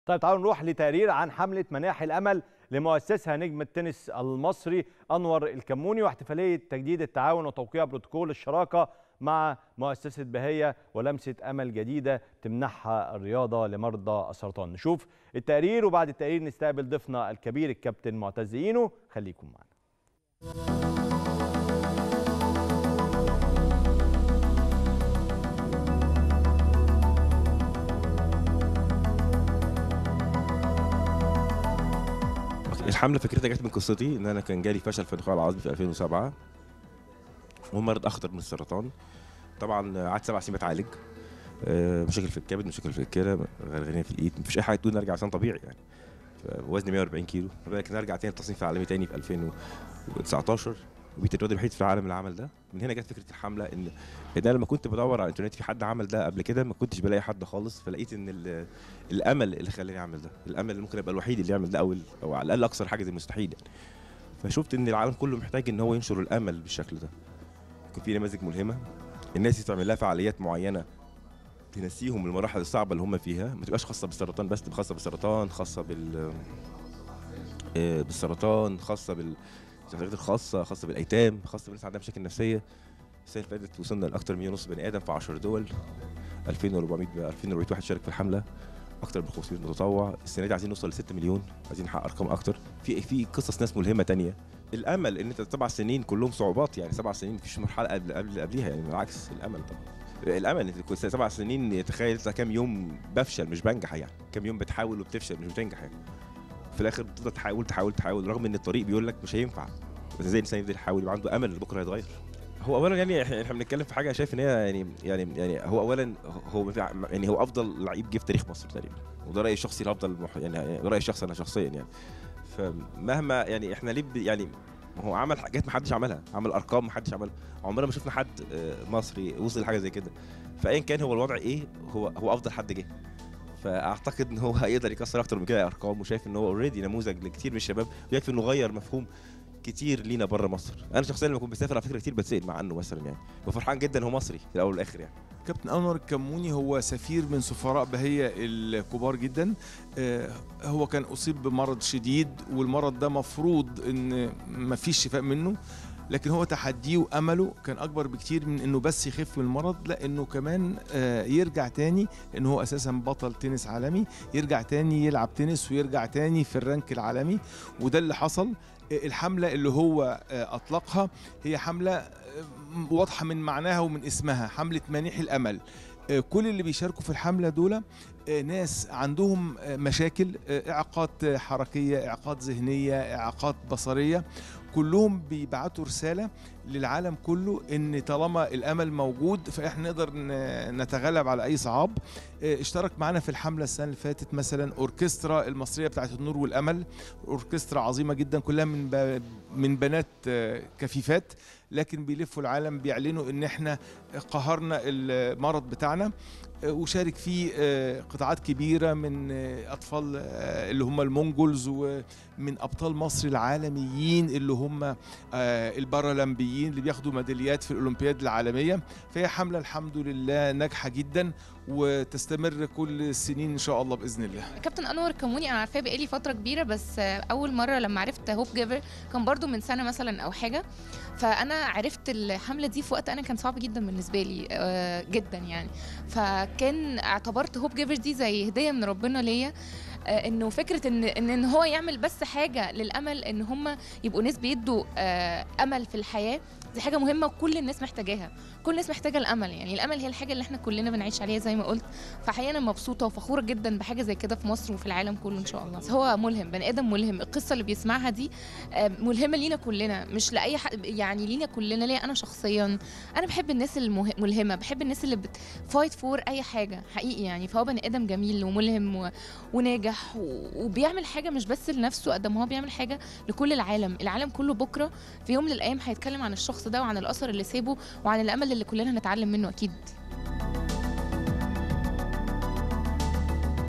طيب تعالوا نروح لتقرير عن حملة مناح الأمل لمؤسسها نجم التنس المصري أنور الكموني واحتفالية تجديد التعاون وتوقيع بروتوكول الشراكة مع مؤسسة بهية ولمسة أمل جديدة تمنحها الرياضة لمرضى السرطان نشوف التقرير وبعد التقرير نستقبل ضيفنا الكبير الكابتن معتز إينو خليكم معنا الحمله فكرتها جت من قصتي ان انا كان جالي فشل في النخاع العظمي في 2007 ومرض اخطر من السرطان طبعا قعدت سبع سنين بتعالج آه، مشاكل في الكبد مشاكل في الكلى غرغرينه في الايد مفيش اي حاجه تقول ارجع انسان طبيعي يعني وزني 140 كيلو فبقى ارجع تاني التصنيف العالمي تاني في 2019 وبقيت الرياضي الوحيد في العالم اللي عمل ده من هنا جت فكره الحمله ان ان انا لما كنت بدور على الانترنت في حد عمل ده قبل كده ما كنتش بلاقي حد خالص فلقيت ان ال- الامل اللي خلاني اعمل ده الامل اللي ممكن ابقى الوحيد اللي يعمل ده او ال- او على الاقل اكثر حاجه زي المستحيل يعني فشفت ان العالم كله محتاج ان هو ينشر الامل بالشكل ده يكون في نماذج ملهمه الناس تعمل لها فعاليات معينه تنسيهم المراحل الصعبه اللي هم فيها ما تبقاش خاصه بالسرطان بس تبقى خاصه بالسرطان خاصه بال آه، بالسرطان خاصه بال الحاجات الخاصه خاصه بالايتام خاصه بالناس عندها مشاكل نفسيه السنه اللي فاتت وصلنا لاكثر من مليون ونص بني ادم في 10 دول 2400 ب 2400 واحد شارك في الحمله اكثر من 500 متطوع السنه دي عايزين نوصل ل 6 مليون عايزين نحقق ارقام اكتر في في قصص ناس ملهمه تانية الامل ان انت سبع سنين كلهم صعوبات يعني سبع سنين مفيش مرحله قبل قبل قبليها يعني بالعكس الامل طبعا الامل انت كنت سبع سنين تخيل انت كام يوم بفشل مش بنجح يعني كام يوم بتحاول وبتفشل مش بتنجح يعني في الاخر بتفضل تحاول تحاول تحاول رغم ان الطريق بيقول لك مش هينفع بس ازاي الانسان يفضل يحاول يبقى عنده امل ان بكره هيتغير هو اولا يعني احنا إحنا بنتكلم في حاجه شايف ان هي يعني يعني يعني هو اولا هو يعني هو افضل لعيب جه في تاريخ مصر تقريبا وده رايي الشخصي الافضل مح- يعني ده رايي الشخصي انا شخصيا يعني فمهما يعني احنا ليه ب- يعني هو عمل حاجات ما حدش عملها عمل ارقام ما حدش عملها عمرنا ما شفنا حد آه، مصري وصل لحاجه زي كده فايا كان هو الوضع ايه هو هو افضل حد جه فاعتقد ان هو هيقدر يكسر اكتر من كده ارقام وشايف ان هو اوريدي نموذج لكتير من الشباب ويكفي انه غير مفهوم كتير لينا بره مصر انا شخصيا لما كنت بسافر على فكره كتير بتسال مع عنه مثلا يعني وفرحان جدا هو مصري في الاول والاخر يعني كابتن انور الكموني هو سفير من سفراء بهية الكبار جدا آه، هو كان اصيب بمرض شديد والمرض ده مفروض ان مفيش شفاء منه لكن هو تحديه وامله كان اكبر بكتير من انه بس يخف من المرض لا انه كمان آه، يرجع تاني ان هو اساسا بطل تنس عالمي يرجع تاني يلعب تنس ويرجع تاني في الرانك العالمي وده اللي حصل آه، الحمله اللي هو آه، اطلقها هي حمله آه، واضحه من معناها ومن اسمها حمله مانح الامل آه، كل اللي بيشاركوا في الحمله دول آه، ناس عندهم آه، مشاكل آه، اعاقات آه، حركيه اعاقات ذهنيه اعاقات بصريه كلهم بيبعتوا رساله للعالم كله ان طالما الامل موجود فاحنا نقدر ن- نتغلب على اي صعاب آه، اشترك معنا في الحمله السنه اللي فاتت مثلا اوركسترا المصريه بتاعت النور والامل اوركسترا عظيمه جدا كلها من ب- من بنات آه، كفيفات لكن بيلفوا العالم بيعلنوا ان احنا قهرنا المرض بتاعنا آه، وشارك فيه آه، قطاعات كبيره من آه، اطفال آه، اللي هم المونجولز ومن ابطال مصر العالميين اللي هم آه، البارالمبيين اللي بياخدوا ميداليات في الاولمبياد العالميه فهي حمله الحمد لله ناجحه جدا وتستمر كل السنين ان شاء الله باذن الله كابتن انور كموني انا عارفاه بقالي فتره كبيره بس آه، اول مره لما عرفت هوب جيفر كان برضو من سنه مثلا او حاجه فانا عرفت الحمله دي في وقت انا كان صعب جدا بالنسبه لي آه، جدا يعني فكان اعتبرت هوب جيفر دي زي هديه من ربنا ليا آه، انه فكره ان ان إن هو يعمل بس حاجه للامل ان هم يبقوا ناس بيدوا آه، امل في الحياه دي حاجه مهمه وكل الناس محتاجاها كل الناس محتاجه الامل يعني الامل هي الحاجه اللي احنا كلنا بنعيش عليها زي ما قلت فحقيقه انا مبسوطه وفخوره جدا بحاجه زي كده في مصر وفي العالم كله ان شاء الله بس هو ملهم بني ادم ملهم القصه اللي بيسمعها دي آه، ملهمه لينا كلنا مش لاي حد يعني لينا كلنا ليا انا شخصيا انا بحب الناس الملهمه بحب الناس اللي بتفايت فور اي حاجه حقيقي يعني فهو بني ادم جميل وملهم و... وناجح و... وبيعمل حاجه مش بس لنفسه قد ما هو بيعمل حاجه لكل العالم العالم كله بكره في يوم من الايام هيتكلم عن الشخص ده وعن الاثر اللي سابه وعن الامل اللي كلنا هنتعلم منه اكيد